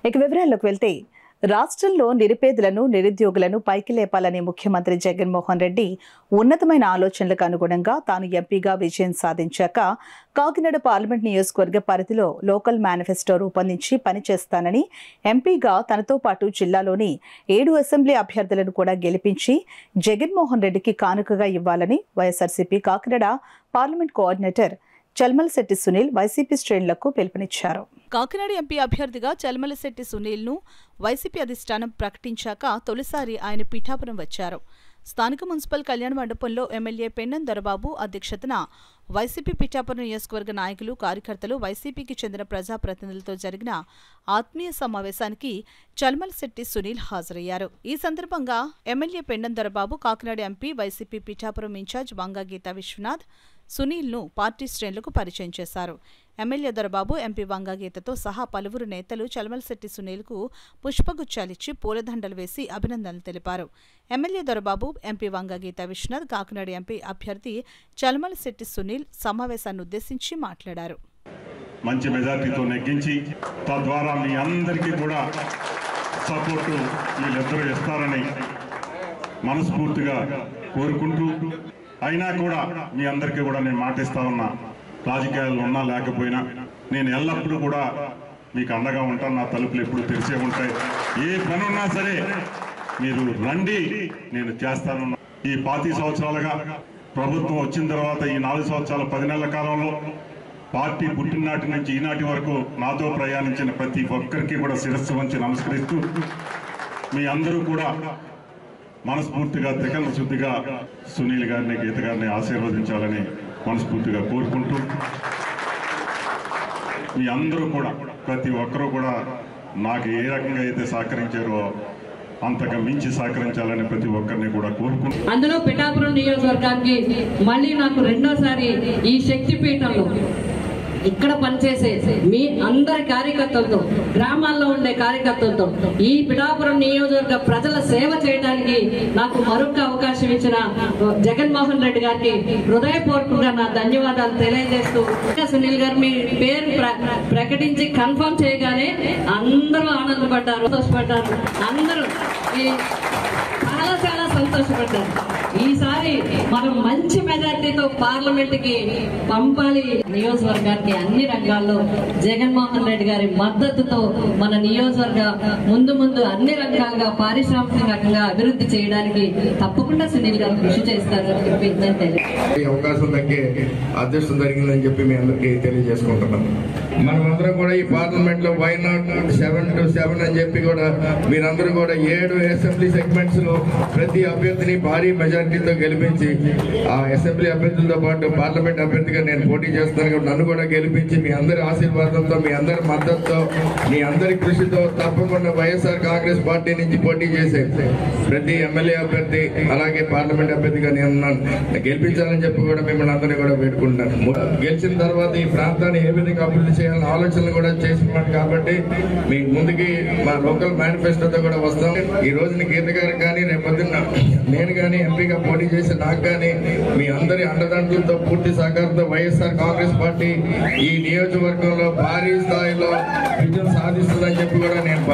ఇక వివరాల్లోకి వెళ్తే రాష్ట్రంలో నిరుపేదలను నిరుద్యోగులను పైకి లేపాలని ముఖ్యమంత్రి జగన్మోహన్ రెడ్డి ఉన్నతమైన ఆలోచనలకు అనుగుణంగా తాను ఎంపీగా విజయం సాధించాక కాకినాడ పార్లమెంట్ నియోజకవర్గ పరిధిలో లోకల్ మేనిఫెస్టో రూపొందించి పనిచేస్తానని ఎంపీగా తనతో పాటు జిల్లాలోని ఏడు అసెంబ్లీ అభ్యర్థులను కూడా గెలిపించి జగన్మోహన్ రెడ్డికి కానుకగా ఇవ్వాలని YSRCP Kakinada parliament coordinator Chalamalasetty Sunil YCP శ్రేణులకు పిలుపునిచ్చారు కాకినాడ ఎంపీ అభ్యర్థిగా చల్మలశెట్టి సునీల్ను వైసీపీ అధిష్టానం ప్రకటించాక తొలిసారి ఆయన పీఠాపురం వచ్చారు స్థానిక మున్సిపల్ కళ్యాణ మండపంలో ఎమ్మెల్యే పెన్నన్ దొరబాబు అధ్యక్షతన వైసీపీ పిఠాపురం నియోజకవర్గ నాయకులు కార్యకర్తలు వైసీపీకి చెందిన ప్రజాప్రతినిధులతో జరిగిన ఆత్మీయ సమావేశానికి చల్మలశెట్టి సునీల్ హాజరయ్యారు ఈ సందర్భంగా MLA Pennan Dorababu Kakinada MP YCP Pithapuram in-charge Vanga Geetha Viswanath సునీల్ను పార్టీ శ్రేణులకు పరిచయం చేశారు ఎమ్మెల్యే దొరబాబు ఎంపీ వంగాగీతతో సహా పలువురు నేతలు చలమలశెట్టి సునీల్కు పుష్పగుచ్చాలిచ్చి పూలదండలు వేసి అభినందనలు తెలిపారు MLA Dorababu MP Vangageetha Viswanath Kakinada MP అభ్యర్థి చలమలశెట్టి సునీల్ సమావేశాన్ని ఉద్దేశించి మాట్లాడారు మంచి మెజార్టీతో నెగ్గించి తద్వారా మీ అందరికీ కూడా సపోర్టు వీళ్ళిద్దరూ ఇస్తారని మనస్ఫూర్తిగా కోరుకుంటూ అయినా కూడా మీ అందరికీ కూడా నేను మాటిస్తా ఉన్నా రాజకీయాలు ఉన్నా లేకపోయినా నేను ఎల్లప్పుడూ కూడా మీకు అండగా ఉంటాను నా తలుపులు ఎప్పుడు తెరిచే ఉంటాయి ఏ పని ఉన్నా సరే మీరు రండి నేను చేస్తాను ఈ పాతి సంవత్సరాలుగా ప్రభుత్వం వచ్చిన తర్వాత ఈ నాలుగు సంవత్సరాల పది నెలల కాలంలో పార్టీ పుట్టినాటి నుంచి ఈనాటి వరకు నాతో ప్రయాణించిన ప్రతి ఒక్కరికి కూడా శిరస్సు వంచి నమస్కరిస్తూ మీ అందరూ కూడా మనస్ఫూర్తిగా త్రికరణ శుద్ధిగా సునీల్ గారిని గీత గారిని ఆశీర్వదించాలని మనస్ఫూర్తిగా కోరుకుంటూ మీ అందరూ కూడా ప్రతి ఒక్కరూ కూడా నాకు ఏ రకంగా అయితే సహకరించారో అంతగా మించి సహకరించాలని ప్రతి ఒక్కరిని కూడా కోరుకుంటూ అందులో పిఠాపురం నియోజకవర్గానికి మళ్ళీ నాకు రెండోసారి ఈ శక్తి పీఠంలో ఇక్కడ పనిచేసే మీ అందరి కార్యకర్తలతో గ్రామాల్లో ఉండే కార్యకర్తలతో ఈ పిఠాపురం నియోజకవర్గ ప్రజల సేవ చేయడానికి నాకు మరొక అవకాశం ఇచ్చిన జగన్మోహన్ రెడ్డి గారికి హృదయపూర్వకంగా నా ధన్యవాదాలు తెలియజేస్తూ సునీల్ గారు మీ పేరు ప్ర- ప్రకటించి కన్ఫర్మ్ చేయగానే అందరూ ఆనందపడ్డారు సంతోషపడ్డారు అందరూ ఈ చాలా చాలా సంతోషపడ్డారు ఈసారి మనం మంచి మెజార్టీతో పార్లమెంట్ కి పంపాలి నియోజకవర్గానికి అన్ని రంగాల్లో జగన్మోహన్ రెడ్డి గారి మద్దతుతో మన నియోజకవర్గ ముందు ముందు అన్ని రంగాలుగా పారిశ్రామికంగా అభివృద్ధి చేయడానికి తప్పకుండా సునీల్ గారు కృషి చేస్తారని చెప్పి నేను తెలియజేస్తున్నాను. ఈ అవకాశం దక్కే అదృష్టం జరిగిందని చెప్పి మీ అందరికీ తెలియజేసుకుంటున్నాం మనమందరం కూడా ఈ పార్లమెంట్ లో why not seven to seven అని చెప్పి కూడా మీరందరూ కూడా ఏడు అసెంబ్లీ సెగ్మెంట్స్ లో ప్రతి అభ్యర్థిని భారీ మెజారిటీతో గెలిపించి ఆ అసెంబ్లీ అభ్యర్థులతో పాటు పార్లమెంట్ అభ్యర్థిగా నేను పోటీ చేస్తాను కాబట్టి నన్ను కూడా గెలిపించి మీ అందరి ఆశీర్వాదంతో మీ అందరి మద్దతుతో మీ అందరి కృషితో తప్పకుండా వైఎస్ఆర్ కాంగ్రెస్ పార్టీ నుంచి పోటీ చేసే ప్రతి ఎమ్మెల్యే అభ్యర్థి అలాగే పార్లమెంట్ అభ్యర్థిగా నేను ఉన్నాను. గెలిపించాలని చెప్పి కూడా మిమ్మల్ని అందరినీ కూడా వేడుకుంటున్నాను ము- గెలిచిన తర్వాత ఈ ప్రాంతాన్ని ఏ విధంగా అభివృద్ధి చేయాలని ఆలోచనలు కూడా చేస్తున్నాను కాబట్టి మీ ముందుకి మా లోకల్ మేనిఫెస్టోతో కూడా వస్తాం ఈ రోజున గీత గారికి కానీ రేపు పొద్దున్న నేను కానీ ఎంపీగా పోటీ చేసి నాకు కానీ మీ అందరి అండదండలతో పూర్తి సహకారంతో వైఎస్ఆర్ కాంగ్రెస్ పార్టీ ఈ నియోజకవర్గంలో భారీ స్థాయిలో విజయం సాధిస్తుందని చెప్పి కూడా నేను